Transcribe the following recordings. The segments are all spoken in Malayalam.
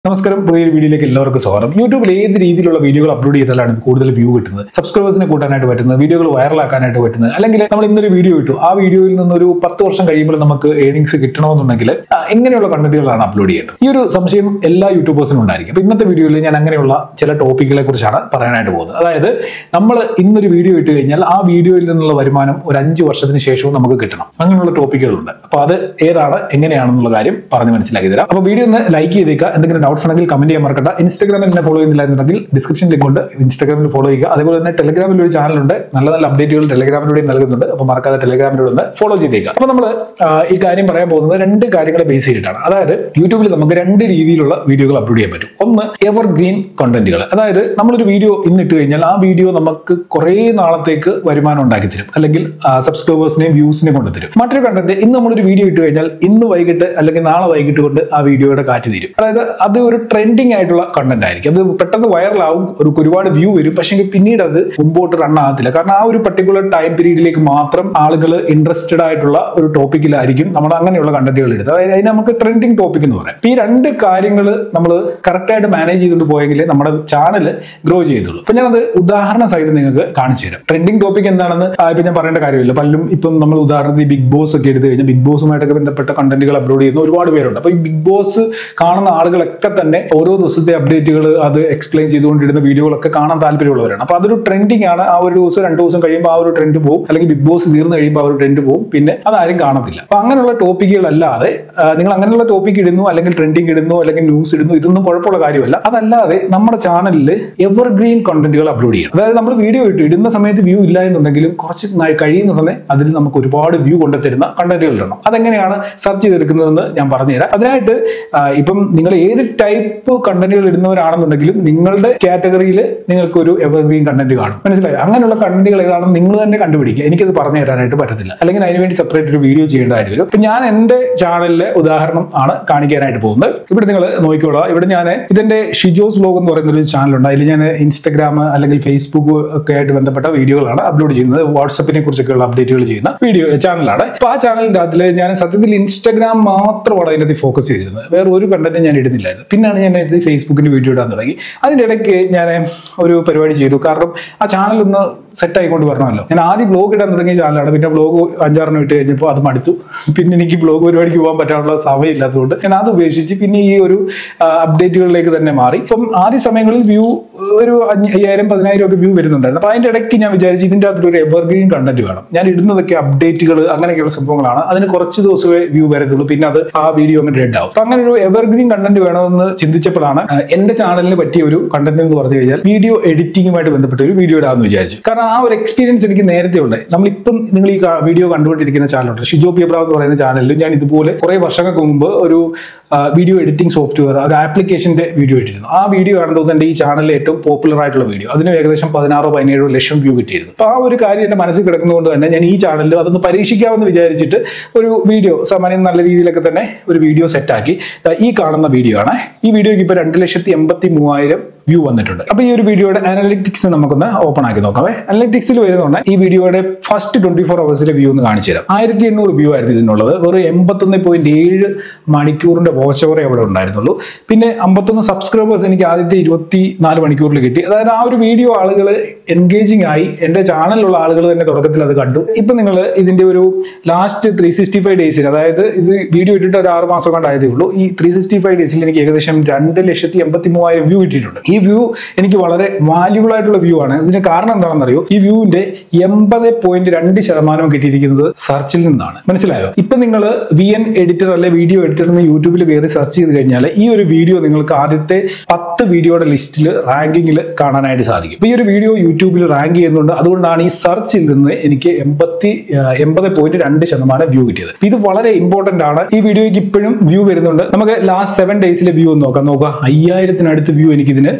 നമസ്കാരം പുതിയൊരു വീഡിയോയിലേക്ക് എല്ലാവർക്കും സ്വാഗതം യൂട്യൂബിൽ ഏത് രീതിയിലുള്ള വീഡിയോകൾ അപ്ലോഡ് ചെയ്താലാണ് കൂടുതൽ വ്യൂ കിട്ടുന്നത് സബ്സ്ക്രൈബേഴ്സിനെ കൂട്ടാനായിട്ട് പറ്റുന്നത് വീഡിയോകൾ വൈറലാക്കാനായിട്ട് പറ്റുന്നത് അല്ലെങ്കിൽ നമ്മൾ ഇന്നൊരു വീഡിയോ ഇട്ടു ആ വീഡിയോയിൽ നിന്ന് ഒരു പത്ത് വർഷം കഴിയുമ്പോൾ നമുക്ക് ഏണിങ്സ് കിട്ടണമെന്നുണ്ടെങ്കിൽ ആ, എങ്ങനെയുള്ള കണ്ടന്റുകളാണ് അപ്ലോഡ് ചെയ്യേണ്ടത് ഈ ഒരു സംശയം എല്ലാ യൂട്യൂബേഴ്സിനും ഉണ്ടായിരിക്കും അപ്പൊ ഇന്നത്തെ വീഡിയോയിൽ ഞാൻ അങ്ങനെയുള്ള ചില ടോപ്പിക്കുകളെ കുറിച്ചാണ് പറയാനായിട്ട് പോകുന്നത് അതായത് നമ്മൾ ഇന്നൊരു വീഡിയോ ഇട്ട് കഴിഞ്ഞാൽ ആ വീഡിയോയിൽ നിന്നുള്ള വരുമാനം ഒരു അഞ്ച് വർഷത്തിന് ശേഷവും നമുക്ക് കിട്ടണം അങ്ങനെയുള്ള ടോപ്പിക്കുകളുണ്ട് അപ്പൊ അത് ഏതാണ് എങ്ങനെയാണെന്നുള്ള കാര്യം പറഞ്ഞ് മനസ്സിലാക്കി തരാം അപ്പൊ വീഡിയോ ഒന്ന് ലൈക്ക് ചെയ്തേക്കുക എന്തെങ്കിലും ഡൗട്ട്സ് ഉണ്ടെങ്കിൽ കമന്റ് ചെയ്യാൻ മറക്കണ്ട ഇൻസ്റ്റാഗ്രാമിൽ എന്നെ ഫോളോ ചെയ്യുന്നില്ലായിരുന്നുണ്ടെങ്കിൽ ഡിസ്ക്രിപ്ഷൻ ലിങ്ക് ഉണ്ട് ഇൻസ്റ്റാഗ്രാമിൽ ഫോളോ ചെയ്യുക അതേപോലെ തന്നെ ടെലഗ്രാമിൽ ഒരു ചാനലുണ്ട് നല്ല നല്ല അപ്ഡേറ്റുകൾ ടെലഗ്രാമിലൂടെ നൽകുന്നുണ്ട് അപ്പോൾ മറക്കാതെ ടെലഗ്രാമിലൂടെ ഒന്ന് ഫോളോ ചെയ്തേക്കുക അപ്പോൾ നമ്മൾ ഈ കാര്യം പറയാൻ പോകുന്നത് രണ്ട് കാര്യങ്ങളെ ബേസ് ചെയ്തിട്ടാണ് അതായത് യൂട്യൂബിൽ നമുക്ക് രണ്ട് രീതിയിലുള്ള വീഡിയോകൾ അപ്ലോഡ് ചെയ്യാൻ പറ്റും ഒന്ന് എവർ ഗ്രീൻ കണ്ടന്റുകൾ അതായത് നമ്മളൊരു വീഡിയോ ഇന്നിട്ട് കഴിഞ്ഞാൽ ആ വീഡിയോ നമുക്ക് കുറേ നാളത്തേക്ക് വരുമാനം ഉണ്ടാക്കി തരും അല്ലെങ്കിൽ സബ്സ്ക്രൈബേഴ്സിനെയും വ്യൂസിനെയും കൊണ്ട് തരും മറ്റൊരു കണ്ടന്റ് ഇന്ന് നമ്മളൊരു വീഡിയോ ഇട്ട് കഴിഞ്ഞാൽ ഇന്ന് വൈകിട്ട് അല്ലെങ്കിൽ നാളെ വൈകിട്ട് കൊണ്ട് ആ വീഡിയോയുടെ കാറ്റ് തീരും അതായത് അത് ഒരു ട്രെൻഡിങ് ആയിട്ടുള്ള കണ്ടന്റ് ആയിരിക്കും അത് പെട്ടെന്ന് വൈറലാവും ഒരു ഒരുപാട് വ്യൂ വരും പക്ഷേ പിന്നീട് അത് മുമ്പോട്ട് റൺ ആകത്തില്ല കാരണം ആ ഒരു പർട്ടിക്കുലർ ടൈം പീരീഡിലേക്ക് മാത്രം ആളുകൾ ഇൻട്രസ്റ്റഡ് ആയിട്ടുള്ള ഒരു ടോപ്പിക്കിലായിരിക്കും നമ്മൾ അങ്ങനെയുള്ള കണ്ടന്റുകൾ എടുത്തത് അതായത് അതിന് നമുക്ക് ട്രെൻഡിങ് ടോപ്പിക് എന്ന് പറയാം ഈ രണ്ട് കാര്യങ്ങൾ നമ്മൾ കറക്റ്റ് ആയിട്ട് മാനേജ് ചെയ്തുകൊണ്ട് പോയെങ്കിലേ നമ്മുടെ ചാനൽ ഗ്രോ ചെയ്തുള്ളൂ അപ്പൊ ഞാനത് ഉദാഹരണ സഹിതം നിങ്ങൾക്ക് കാണിച്ചു തരാം ട്രെൻഡിങ് ടോപ്പിക് എന്താണെന്ന് ആ, ഇപ്പൊ ഞാൻ പറയേണ്ട കാര്യമില്ല പലരും ഇപ്പം നമ്മൾ ഉദാഹരണത്തിന് ബിഗ് ബോസ് ഒക്കെ എടുത്തു കഴിഞ്ഞാൽ ബിഗ് ബോസുമായിട്ടൊക്കെ ബന്ധപ്പെട്ട കണ്ടന്റുകൾ അപ്ലോഡ് ചെയ്യുന്ന ഒരുപാട് പേരുണ്ട് അപ്പൊ ഈ ബിഗ് ബോസ് കാണുന്ന ആളുകളൊക്കെ തന്നെ ഓരോ ദിവസത്തെ അപ്ഡേറ്റുകൾ അത് എക്സ്പ്ലെയിൻ ചെയ്തുകൊണ്ടിരുന്ന വീഡിയോകളൊക്കെ കാണാൻ താല്പര്യമുള്ളവരാണ് അപ്പൊ അതൊരു ട്രെൻഡിങ് ആണ് ആ ഒരു ദിവസം രണ്ട് ദിവസം കഴിയുമ്പോൾ ആ ഒരു ട്രെൻഡ് പോകും അല്ലെങ്കിൽ ബിഗ് ബോസ് തീർന്നു കഴിയുമ്പോൾ ആ ഒരു ട്രെൻഡ് പോകും പിന്നെ അതാരും കാണത്തില്ല അപ്പൊ അങ്ങനെയുള്ള ടോപ്പിക്കുകളല്ലാതെ ആ, നിങ്ങൾ അങ്ങനെയുള്ള ടോപ്പിക് ഇടുന്നു അല്ലെങ്കിൽ ട്രെൻഡിങ് ഇടുന്നു അല്ലെങ്കിൽ ന്യൂസ് ഇടുന്നു ഇതൊന്നും കുഴപ്പമുള്ള കാര്യമല്ല അതല്ലാതെ നമ്മുടെ ചാനലിൽ എവർഗ്രീൻ കണ്ടന്റുകൾ അപ്ലോഡ് ചെയ്യണം അതായത് നമ്മൾ വീഡിയോ ഇട്ട് ഇടുന്ന സമയത്ത് വ്യൂ ഇല്ല എന്നുണ്ടെങ്കിലും കുറച്ച് നാൾ കഴിയുന്നുണ്ടെങ്കിൽ അതിൽ നമുക്ക് ഒരുപാട് വ്യൂ കൊണ്ടുതരുന്ന കണ്ടന്റുകൾ ഇടണം അതെങ്ങനെയാണ് സെർച്ച് ചെയ്തെടുക്കുന്നതെന്ന് ഞാൻ പറഞ്ഞുതരാം അതിനായിട്ട് ആ, ഇപ്പം നിങ്ങൾ ഏത് ടൈപ്പ് കണ്ടന്റുകൾ ഇടുന്നവരാണെന്നുണ്ടെങ്കിലും നിങ്ങളുടെ കാറ്റഗറിയിൽ നിങ്ങൾക്ക് ഒരു എവർഗ്രീൻ കണ്ടന്റ് കാണും മനസ്സിലായോ അങ്ങനെയുള്ള കണ്ടന്റുകൾ ഏതാണെന്ന് നിങ്ങൾ തന്നെ കണ്ടുപിടിക്കുക എനിക്കത് പറഞ്ഞു തരാനായിട്ട് പറ്റത്തില്ല അല്ലെങ്കിൽ അതിനുവേണ്ടി സെപ്പറേറ്റ് ഒരു വീഡിയോ ചെയ്യേണ്ടതായിട്ട് വരും ഇപ്പൊ ഞാൻ എന്റെ ചാനലിലെ ഉദാഹരണം ആണ് കാണിക്കാനായിട്ട് പോകുന്നത് ഇവിടെ നിങ്ങൾ നോക്കിക്കോളാം ഇവിടെ ഞാൻ ഇതിന്റെ ഷിജോസ് വ്ലോഗ് എന്ന് പറയുന്ന ഒരു ചാനലുണ്ട് അതിൽ ഞാൻ ഇൻസ്റ്റഗ്രാം അല്ലെങ്കിൽ ഫേസ്ബുക്ക് ഒക്കെ ആയിട്ട് ബന്ധപ്പെട്ട വീഡിയോകളാണ് അപ്ലോഡ് ചെയ്യുന്നത് വാട്സപ്പിനെ കുറിച്ചൊക്കെയുള്ള അപ്ഡേറ്റുകൾ ചെയ്യുന്ന വീഡിയോ ചാനലാണ് അപ്പൊ ആ ചാനലിന്റെ അതിൽ ഞാൻ സത്യത്തിൽ ഇൻസ്റ്റഗ്രാം മാത്രമാണ് അതിനകത്ത് ഫോക്കസ് ചെയ്തിരുന്നത് വേറെ ഒരു കണ്ടന്റ് ഞാൻ ഇടുന്നില്ലായിരുന്നു പിന്നാണ് ഞാൻ ഇത് ഫേസ്ബുക്കിന്റെ വീഡിയോ ഇടാൻ തുടങ്ങി അതിന്റെ ഇടയ്ക്ക് ഞാൻ ഒരു പരിപാടി ചെയ്തു കാരണം ആ ചാനൽ ഒന്ന് സെറ്റ് ആയിക്കൊണ്ട് വരണമല്ലോ ഞാൻ ആദ്യം ബ്ലോഗ് ഇടാൻ തുടങ്ങിയ ചാനലാണ് പിന്നെ ബ്ലോഗ് അഞ്ചാറെണ്ണം ഇട്ട് കഴിഞ്ഞപ്പോൾ അത് മടുത്തു പിന്നെ എനിക്ക് ബ്ലോഗ് പരിപാടിക്ക് പോകാൻ പറ്റാനുള്ള സമയമില്ലാത്തതുകൊണ്ട് ഞാൻ അത് ഉപേക്ഷിച്ച് പിന്നെ ഈ ഒരു അപ്ഡേറ്റുകളിലേക്ക് തന്നെ മാറി ഇപ്പം ആദ്യ സമയങ്ങളിൽ വ്യൂ ഒരു അഞ്ഞ- അയ്യായിരം പതിനായിരം ഒക്കെ വ്യൂ വരുന്നുണ്ടായിരുന്നു അപ്പൊ അതിന്റെ ഇടയ്ക്ക് ഞാൻ വിചാരിച്ചു ഇതിന്റെ അകത്തൊരു ഒരു എവർഗ്രീൻ കണ്ടന്റ് വേണം ഞാൻ ഇടുന്നതൊക്കെ അപ്ഡേറ്റുകൾ അങ്ങനെയൊക്കെയുള്ള സംഭവങ്ങളാണ് അതിന് കുറച്ച് ദിവസമേ വ്യൂ വരത്തുള്ളൂ പിന്നെ അത് ആ വീഡിയോ അങ്ങനെ ഡെഡ് ആവും അപ്പൊ അങ്ങനെ ഒരു എവർഗ്രീൻ കണ്ടന്റ് വേണമെന്ന് ചിന്തിച്ചപ്പോഴാണ് ആ, എന്റെ ചാനലിന് പറ്റിയ ഒരു കണ്ടന്റ് എന്ന് പറഞ്ഞു കഴിഞ്ഞാൽ വീഡിയോ എഡിറ്റിംഗുമായിട്ട് ബന്ധപ്പെട്ട ഒരു വീഡിയോ ഇടാമെന്ന് വിചാരിച്ചു കാരണം ആ ഒരു എക്സ്പീരിയൻസ് എനിക്ക് നേരത്തെ ഉണ്ട് നമ്മളിപ്പം നിങ്ങൾ ഈ വീഡിയോ കണ്ടുകൊണ്ടിരിക്കുന്ന ചാനലുണ്ട് ഷിജോ പിയബ്ര എന്ന് പറയുന്ന ചാനലിൽ ഞാൻ ഇതുപോലെ കുറെ വർഷങ്ങൾക്ക് മുമ്പ് ഒരു വീഡിയോ എഡിറ്റിംഗ് സോഫ്റ്റ്വെയർ ഒരു ആപ്ലിക്കേഷന്റെ വീഡിയോ ഇട്ടിരുന്നു ആ വീഡിയോ ആണെന്ന് തോന്നുന്നു എൻ്റെ ഈ ചാനലിലെ ഏറ്റവും പോപ്പുലർ ആയിട്ടുള്ള വീഡിയോ അതിന് ഏകദേശം പതിനാറോ പതിനേഴോ ലക്ഷം വ്യൂ കിട്ടിയിരുന്നു അപ്പോൾ ആ ഒരു കാര്യം എൻ്റെ മനസ്സിൽ കിടക്കുന്നതുകൊണ്ട് തന്നെ ഞാൻ ഈ ചാനലിൽ അതൊന്ന് പരീക്ഷിക്കാമെന്ന് വിചാരിച്ചിട്ട് ഒരു വീഡിയോ സാമാന്യം നല്ല രീതിയിലൊക്കെ തന്നെ ഒരു വീഡിയോ സെറ്റാക്കി ഈ കാണുന്ന വീഡിയോ ആണ് ഈ വീഡിയോയ്ക്ക് ഇപ്പോൾ രണ്ട് ലക്ഷത്തി എൺപത്തി മൂവായിരം വ്യൂ വന്നിട്ടുണ്ട് അപ്പൊ ഈ ഒരു വീഡിയോയുടെ അനലിറ്റിക്സ് നമുക്കൊന്ന് ഓപ്പൺ ആക്കി നോക്കാവേ അനലിറ്റിക്സിൽ വരുന്നുണ്ട് ഈ വീഡിയോയുടെ ഫസ്റ്റ് ട്വന്റി ഫോർ അവേഴ്സിലെ വ്യൂ ഒന്ന് കാണിച്ചു തരാം ആയിരത്തി എണ്ണൂറ് വ്യൂ ആയിരുന്നു ഇതിനുള്ളത് വെറും എൺപത്തൊന്ന് പോയിന്റ് ഏഴ് മണിക്കൂറിന്റെ വാച്ച് ഓവറേ അവിടെ ഉണ്ടായിരുന്നുള്ളൂ പിന്നെ അമ്പത്തൊന്ന് സബ്സ്ക്രൈബേഴ്സ് എനിക്ക് ആദ്യത്തെ ഇരുപത്തി നാല് മണിക്കൂറിൽ കിട്ടി അതായത് ആ ഒരു വീഡിയോ ആളുകൾ എൻഗേജിങ് ആയി എന്റെ ചാനലിലുള്ള ആളുകൾ തന്നെ തുടക്കത്തിൽ അത് കണ്ടു ഇപ്പൊ നിങ്ങൾ ഇതിന്റെ ഒരു ലാസ്റ്റ് ത്രീ സിക്സ്റ്റി ഫൈവ് ഡേയ്സിൽ അതായത് ഇത് വീഡിയോ ഇട്ടിട്ട് ഒരു ആറ് മാസം കൊണ്ടായതേ ഉള്ളൂ ഈ ത്രീ സിക്സ്റ്റി ഫൈവ് ഡേയ്സിൽ എനിക്ക് ഏകദേശം രണ്ട് ലക്ഷത്തി എൺപത്തി മൂവായിരം വ്യൂ കിട്ടിയിട്ടുണ്ട് ഈ വ്യൂ എനിക്ക് വളരെ വാല്യുബിൾ ആയിട്ടുള്ള വ്യൂ ആണ് ഇതിന് കാരണം എന്താണെന്ന് അറിയോ ഈ വ്യൂവിന്റെ എൺപത് പോയിന്റ് രണ്ട് ശതമാനവും കിട്ടിയിരിക്കുന്നത് സെർച്ചിൽ നിന്നാണ് മനസ്സിലായോ ഇപ്പൊ നിങ്ങൾ വി എൻ എഡിറ്റർ അല്ലെ വീഡിയോ എഡിറ്റർ എന്ന് യൂട്യൂബിൽ കയറി സെർച്ച് ചെയ്ത് കഴിഞ്ഞാൽ ഈ ഒരു വീഡിയോ നിങ്ങൾക്ക് ആദ്യത്തെ പത്ത് വീഡിയോയുടെ ലിസ്റ്റിൽ റാങ്കിങ്ങിൽ കാണാനായിട്ട് സാധിക്കും ഇപ്പൊ ഈ ഒരു വീഡിയോ യൂട്യൂബിൽ റാങ്ക് ചെയ്യുന്നുണ്ട് അതുകൊണ്ടാണ് ഈ സെർച്ചിൽ നിന്ന് എനിക്ക് എൺപത്തി എൺപത് പോയിന്റ് രണ്ട് ശതമാനം വ്യൂ കിട്ടിയത് ഇത് വളരെ ഇമ്പോർട്ടന്റ് ആണ് ഈ വീഡിയോയ്ക്ക് ഇപ്പോഴും വ്യൂ വരുന്നുണ്ട് നമുക്ക് ലാസ്റ്റ് സെവൻ ഡേയ്സിലെ വ്യൂ ഒന്ന് നോക്കാം നോക്കാം അയ്യായിരത്തിനടുത്ത് വ്യൂ എനിക്ക് ഇതിന്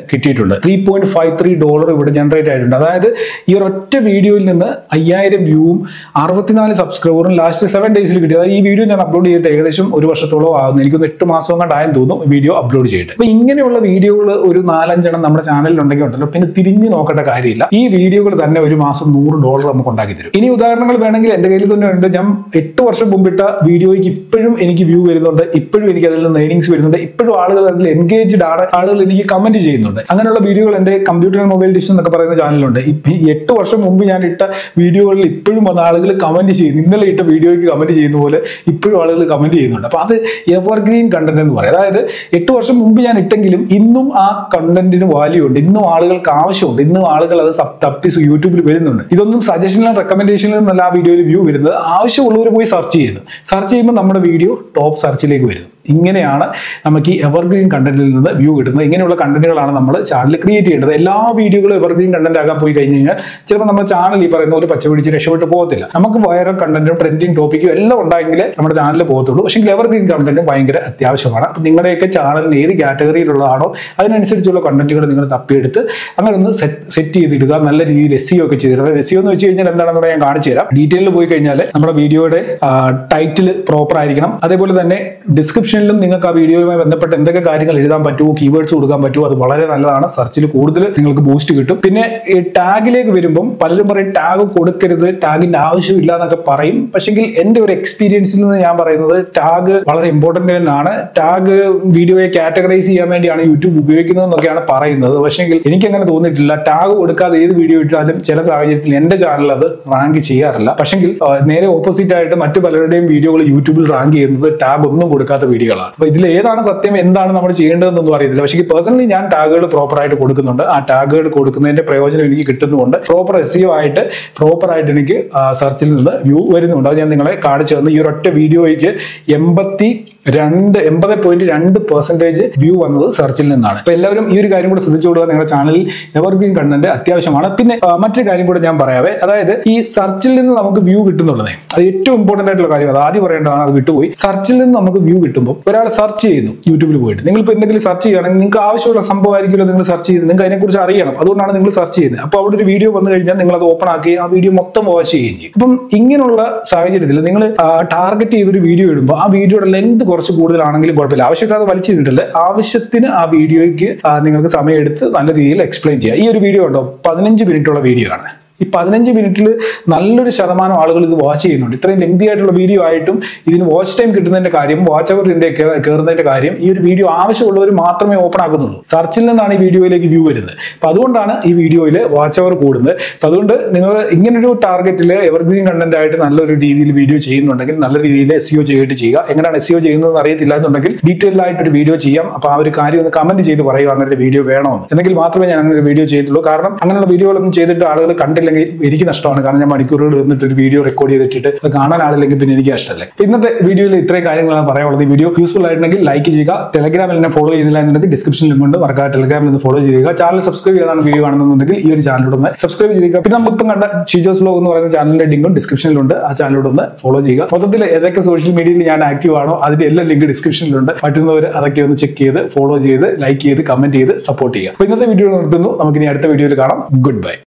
കിട്ടിയിട്ടുണ്ട് three point five three dollar ഇവിടെ ജനറേറ്റ് ആയിട്ടുണ്ട് അതായത് ഈ ഒരൊറ്റ വീഡിയോയിൽ നിന്ന് അയ്യായിരം വ്യൂവും അറുപത്തിനാല് സബ്സ്ക്രൈബറും ലാസ്റ്റ് സെവൻ ഡേയ്സിൽ കിട്ടി അതായത് ഈ വീഡിയോ ഞാൻ അപ്ലോഡ് ചെയ്തിട്ട് ഏകദേശം ഒരു വർഷത്തോളം ആകുന്നു എനിക്കൊന്ന് എട്ട് മാസം കണ്ടായെന്ന് തോന്നുന്നു വീഡിയോ അപ്ലോഡ് ചെയ്തിട്ട് അപ്പൊ ഇങ്ങനെയുള്ള വീഡിയോകൾ ഒരു നാലഞ്ചെണ്ണം നമ്മുടെ ചാനലിൽ ഉണ്ടെങ്കിൽ ഉണ്ടല്ലോ പിന്നെ തിരിഞ്ഞു നോക്കേണ്ട കാര്യമില്ല ഈ വീഡിയോകൾ തന്നെ ഒരു മാസം നൂറ് ഡോളർ നമുക്ക് ഉണ്ടാക്കി തരും ഇനി ഉദാഹരണങ്ങൾ വേണമെങ്കിൽ എന്റെ കയ്യിൽ തന്നെ ഉണ്ട് ഞാൻ എട്ട് വർഷം മുമ്പിട്ട വീഡിയോയ്ക്ക് ഇപ്പോഴും എനിക്ക് വ്യൂ വരുന്നുണ്ട് ഇപ്പോഴും എനിക്ക് അതിൽ നിന്ന് ഏണിങ്സ് വരുന്നുണ്ട് ഇപ്പോഴും ആളുകൾ അതിൽ എൻഗേജ്ഡ് ആണ് ആളുകൾ എനിക്ക് കമന്റ് ചെയ്യുന്നുണ്ട് അങ്ങനെയുള്ള വീഡിയോകൾ എന്റെ കമ്പ്യൂട്ടർ ആൻഡ് മൊബൈൽ ഡിഷൻ എന്നൊക്കെ പറയുന്ന ചാനലുണ്ട് ഇപ്പ- ഈ എട്ട് വർഷം മുമ്പ് ഞാൻ ഇട്ട വീഡിയോകളിൽ ഇപ്പോഴും വന്ന ആളുകൾ കമന്റ് ചെയ്യുന്നു ഇന്നലെ ഇട്ട വീഡിയോയ്ക്ക് കമന്റ് ചെയ്യുന്ന പോലെ ഇപ്പോഴും ആളുകൾ കമന്റ് ചെയ്യുന്നുണ്ട് അപ്പൊ അത് എവർഗ്രീൻ കണ്ടന്റ് എന്ന് പറയും അതായത് എട്ട് വർഷം മുമ്പ് ഞാൻ ഇട്ടെങ്കിലും ഇന്നും ആ കണ്ടന്റിന് വാല്യൂ ഉണ്ട് ഇന്നും ആളുകൾക്ക് ആവശ്യമുണ്ട് ഇന്നും ആളുകൾ അത് സബ് തപ്പി യൂട്യൂബിൽ വരുന്നുണ്ട് ഇതൊന്നും സജഷനിലും റെക്കമെൻഡേഷനിലും നിന്നല്ല ആ വീഡിയോയിൽ വ്യൂ വരുന്നത് ആവശ്യമുള്ളവർ പോയി സെർച്ച് ചെയ്യുന്നു സെർച്ച് ചെയ്യുമ്പോൾ നമ്മുടെ വീഡിയോ ടോപ്പ് സെർച്ചിലേക്ക് വരുന്നു ഇങ്ങനെയാണ് നമുക്ക് ഈ എവർഗ്രീൻ കണ്ടന്റിൽ നിന്ന് വ്യൂ കിട്ടുന്നത് ഇങ്ങനെയുള്ള കണ്ടന്റുകളാണ് നമ്മൾ ചാനൽ ക്രിയേറ്റ് ചെയ്യേണ്ടത് എല്ലാ വീഡിയോകളും എവർഗ്രീൻ കണ്ടന്റ് ആകാൻ പോയി കഴിഞ്ഞ് കഴിഞ്ഞാൽ ചിലപ്പോൾ നമ്മുടെ ചാനൽ ഈ പറയുന്ന പോലെ പച്ച പിടിച്ച് രക്ഷപ്പെട്ട് പോകത്തില്ല നമുക്ക് വൈറൽ കണ്ടന്റും ട്രെൻഡിങ് ടോപ്പിക്കും എല്ലാം ഉണ്ടെങ്കിൽ നമ്മുടെ ചാനലിൽ പോകത്തുള്ളൂ പക്ഷേ എവർഗ്രീൻ കണ്ടന്റ് ഭയങ്കര അത്യാവശ്യമാണ് അപ്പം നിങ്ങളുടെയൊക്കെ ചാനലിന് ഏത് കാറ്റഗറിയിലുള്ളതാണോ അതിനനുസരിച്ചുള്ള കണ്ടന്റുകൾ നിങ്ങൾ തപ്പിയെടുത്ത് അങ്ങനെ ഒന്ന് സെറ്റ് ചെയ്തിടുക നല്ല രീതിയിൽ എസ് ഒക്കെ ചെയ്തിടുക എസ് എന്ന് വെച്ച് കഴിഞ്ഞാൽ എന്താണെന്ന് ഞാൻ കാണിച്ചു തരാം ഡീറ്റെയിലിൽ പോയി കഴിഞ്ഞാൽ നമ്മുടെ വീഡിയോയുടെ ടൈറ്റിൽ പ്രോപ്പർ ആയിരിക്കണം അതേപോലെ തന്നെ ഡിസ്ക്രിപ്ഷനിലും നിങ്ങൾക്ക് ആ വീഡിയോയുമായി ബന്ധപ്പെട്ട് എന്തൊക്കെ കാര്യങ്ങൾ എഴുതാൻ പറ്റുമോ കീവേഡ്സ് കൊടുക്കാൻ പറ്റുമോ അത് വളരെ നല്ലതാണ് സെർച്ചിൽ കൂടുതൽ നിങ്ങൾക്ക് ബൂസ്റ്റ് കിട്ടും പിന്നെ ഈ ടാഗിലേക്ക് വരുമ്പം പലരും പറയും ടാഗ് കൊടുക്കരുത് ടാഗിന്റെ ആവശ്യമില്ല എന്നൊക്കെ പറയും പക്ഷെങ്കിൽ എൻ്റെ ഒരു എക്സ്പീരിയൻസിൽ നിന്ന് ഞാൻ പറയുന്നത് ടാഗ് വളരെ ഇമ്പോർട്ടൻ്റ് തന്നെയാണ് ടാഗ് വീഡിയോയെ കാറ്റഗറൈസ് ചെയ്യാൻ വേണ്ടിയാണ് യൂട്യൂബ് ഉപയോഗിക്കുന്നത് എന്നൊക്കെയാണ് പറയുന്നത് പക്ഷെങ്കിൽ എനിക്ക് അങ്ങനെ തോന്നിയിട്ടില്ല ടാഗ് കൊടുക്കാതെ ഏത് വീഡിയോ ഇട്ടാലും ചില സാഹചര്യത്തിൽ എൻ്റെ ചാനൽ അത് റാങ്ക് ചെയ്യാറില്ല പക്ഷെങ്കിൽ ആ, നേരെ ഓപ്പോസിറ്റ് ആയിട്ട് മറ്റു പലരുടെയും വീഡിയോകൾ യൂട്യൂബിൽ റാങ്ക് ചെയ്യുന്നത് ടാഗ് ഒന്നും കൊടുക്കാത്ത വീഡിയോകളാണ് അപ്പൊ ഇതിൽ ഏതാണ് സത്യം എന്താണ് നമ്മൾ ചെയ്യേണ്ടതെന്നൊന്നും അറിയത്തില്ല പക്ഷേ പേഴ്സണലി ഞാൻ ടാഗുകൾ പ്രോപ്പർ ആയിട്ട് കൊടുക്കുന്നുണ്ട് ആ ടാഗുകൾ കൊടുക്കുന്നതിന്റെ പ്രയോജനം എനിക്ക് കിട്ടുന്നുണ്ട് പ്രോപ്പർ എസ് ആയിട്ട് പ്രോപ്പർ ആയിട്ട് എനിക്ക് സെർച്ചിൽ നിന്ന് വ്യൂ വരുന്നുണ്ട് അത് ഞാൻ നിങ്ങളെ കാണിച്ചു തന്നു ഈ ഒരൊറ്റ വീഡിയോയ്ക്ക് എൺപത്തി രണ്ട് എൺപത് പോയിന്റ് രണ്ട് പെർസെന്റേജ് വ്യൂ വന്നത് സെർച്ചിൽ നിന്നാണ് അപ്പൊ എല്ലാവരും ഈ ഒരു കാര്യം കൂടെ ശ്രദ്ധിച്ചു കൊടുക്കുക നിങ്ങളുടെ ചാനലിൽ എവർഗ്രീൻ കണ്ടന്റ് അത്യാവശ്യമാണ് പിന്നെ ആ, മറ്റൊരു കാര്യം കൂടെ ഞാൻ പറയാവേ അതായത് ഈ സെർച്ചിൽ നിന്ന് നമുക്ക് വ്യൂ കിട്ടുന്നുള്ളതേ അത് ഏറ്റവും ഇമ്പോർട്ടന്റ് ആയിട്ടുള്ള കാര്യം അത് ആദ്യം പറയേണ്ടതാണ് അത് വിട്ടുപോയി സെർച്ചിൽ നിന്ന് നമുക്ക് വ്യൂ കിട്ടുമ്പോൾ ഒരാൾ സെർച്ച് ചെയ്യുന്നു യൂട്യൂബിൽ പോയിട്ട് നിങ്ങൾ ഇപ്പോൾ എന്തെങ്കിലും സെർച്ച് ചെയ്യുകയാണെങ്കിൽ നിങ്ങൾക്ക് ആവശ്യമുള്ള സംഭവമായിരിക്കുമല്ലോ നിങ്ങൾ സെർച്ച് ചെയ്യുന്നത് നിങ്ങൾക്ക് അതിനെക്കുറിച്ച് അറിയണം അതുകൊണ്ടാണ് നിങ്ങൾ സെർച്ച് ചെയ്യുന്നത് അപ്പോൾ അവിടെ ഒരു വീഡിയോ വന്നു കഴിഞ്ഞാൽ നിങ്ങൾ അത് ഓപ്പൺ ആക്കി ആ വീഡിയോ മൊത്തം വാച്ച് ചെയ്യുകയും ചെയ്യും അപ്പം ഇങ്ങനെയുള്ള സാഹചര്യത്തിൽ നിങ്ങൾ ടാർഗറ്റ് ചെയ്തൊരു വീഡിയോ ഇടുമ്പോൾ ആ വീഡിയോയുടെ ലെങ്ത് കുറച്ച് കൂടുതലാണെങ്കിലും കുഴപ്പമില്ല ആവശ്യമില്ലാതെ വലിച്ചിട്ടില്ല ആവശ്യത്തിന് ആ വീഡിയോയ്ക്ക് ആ, നിങ്ങൾക്ക് സമയം എടുത്ത് നല്ല രീതിയിൽ എക്സ്പ്ലെയിൻ ചെയ്യുക ഈ ഒരു വീഡിയോ ഉണ്ടോ പതിനഞ്ച് മിനിറ്റുള്ള വീഡിയോ ആണ് ഈ പതിനഞ്ച് മിനിറ്റിൽ നല്ലൊരു ശതമാനം ആളുകൾ ഇത് വാച്ച് ചെയ്യുന്നുണ്ട് ഇത്രയും ലെങ്തി ആയിട്ടുള്ള വീഡിയോ ആയിട്ടും ഇതിന് വാച്ച് ടൈം കിട്ടുന്നതിന്റെ കാര്യം വാച്ച് അവർ ഇതിന്റെ കയറുന്നതിന്റെ കാര്യം ഈ ഒരു വീഡിയോ ആവശ്യമുള്ളവർ മാത്രമേ ഓപ്പൺ ആക്കുന്നുള്ളൂ സെർച്ചിൽ നിന്നാണ് ഈ വീഡിയോയിലേക്ക് വ്യൂ വരുന്നത് അപ്പൊ അതുകൊണ്ടാണ് ഈ വീഡിയോയിൽ വാച്ച് അവർ കൂടുന്നത് അപ്പൊ അതുകൊണ്ട് നിങ്ങൾ ഇങ്ങനൊരു ടാർഗറ്റിൽ എവർഗ്രീൻ കണ്ടന്റ് ആയിട്ട് നല്ലൊരു രീതിയിൽ വീഡിയോ ചെയ്യുന്നുണ്ടെങ്കിൽ നല്ല രീതിയിൽ എസ് സിഒ ചെയ്തിട്ട് ചെയ്യുക എങ്ങനെയാണ് എസ് സിഒ ചെയ്യുന്നതെന്ന് അറിയത്തില്ല എന്നുണ്ടെങ്കിൽ ഡീറ്റെയിൽ ആയിട്ട് ഒരു വീഡിയോ ചെയ്യാം അപ്പൊ ആ ഒരു കാര്യം ഒന്ന് കമന്റ് ചെയ്ത് പറയുക അങ്ങനെ ഒരു വീഡിയോ വേണമെന്ന് എന്നെങ്കിൽ മാത്രമേ ഞാൻ അങ്ങനെ ഒരു വീഡിയോ ചെയ്തിട്ടുള്ളൂ കാരണം അങ്ങനെയുള്ള വീഡിയോകളൊന്നും ചെയ്തിട്ട് ആളുകൾ കണ്ടില്ലെങ്കിൽ എനിക്ക് നഷ്ടമാണ് കാരണം ഞാൻ മണിക്കൂറുകൾ നിന്നിട്ട് ഒരു വീഡിയോ റെക്കോർഡ് ചെയ്തിട്ടിട്ട് അത് കാണാൻ ആളില്ലെങ്കിൽ പിന്നെ എനിക്ക് ഇഷ്ടമല്ലേ അപ്പൊ ഇന്നത്തെ വീഡിയോയിൽ ഇത്രയും കാര്യങ്ങളാണ് പറയാനുള്ളത് ഈ വീഡിയോ യൂസ്ഫുൾ ആയിട്ടുണ്ടെങ്കിൽ ലൈക്ക് ചെയ്യുക ടെലഗ്രാമിൽ എന്നെ ഫോളോ ചെയ്തില്ല എന്നുണ്ടെങ്കിൽ ഡിസ്ക്രിപ്ഷനിൽ ലിങ്ക് ഉണ്ട് മറക്കാതെ ടെലഗ്രാമിൽ നിന്ന് ഫോളോ ചെയ്യുക ചാനൽ സബ്സ്ക്രൈബ് ചെയ്താണ് വീഡിയോ കാണുന്നുണ്ടെങ്കിൽ ഈ ഒരു ചാനലിലൂടെ ഒന്ന് സബ്സ്ക്രൈബ് ചെയ്യുക പിന്നെ നമ്മളിപ്പം കണ്ട ഷീജോസ് ബ്ലോഗ് എന്ന് പറയുന്ന ചാനലിന്റെ ലിങ്കും ഡിസ്ക്രിപ്ഷനിലുണ്ട് ആ ചാനലിലൂടെ ഒന്ന് ഫോളോ ചെയ്യുക മൊത്തത്തിൽ ഏതൊക്കെ സോഷ്യൽ മീഡിയയിൽ ഞാൻ ആക്റ്റീവ് ആണോ അതിന്റെ എല്ലാ ലിങ്ക് ഡിസ്ക്രിപ്ഷനിലുണ്ട് പറ്റുന്നവർ അതൊക്കെ ഒന്ന് ചെക്ക് ചെയ്ത് ഫോളോ ചെയ്ത് ലൈക്ക് ചെയ്ത് കമന്റ് ചെയ്ത് സപ്പോർട്ട് ചെയ്യുക അപ്പൊ ഇന്നത്തെ വീഡിയോ നിർത്തുന്നു നമുക്കിനി അടുത്ത വീഡിയോയിൽ കാണാം ഗുഡ് ബൈ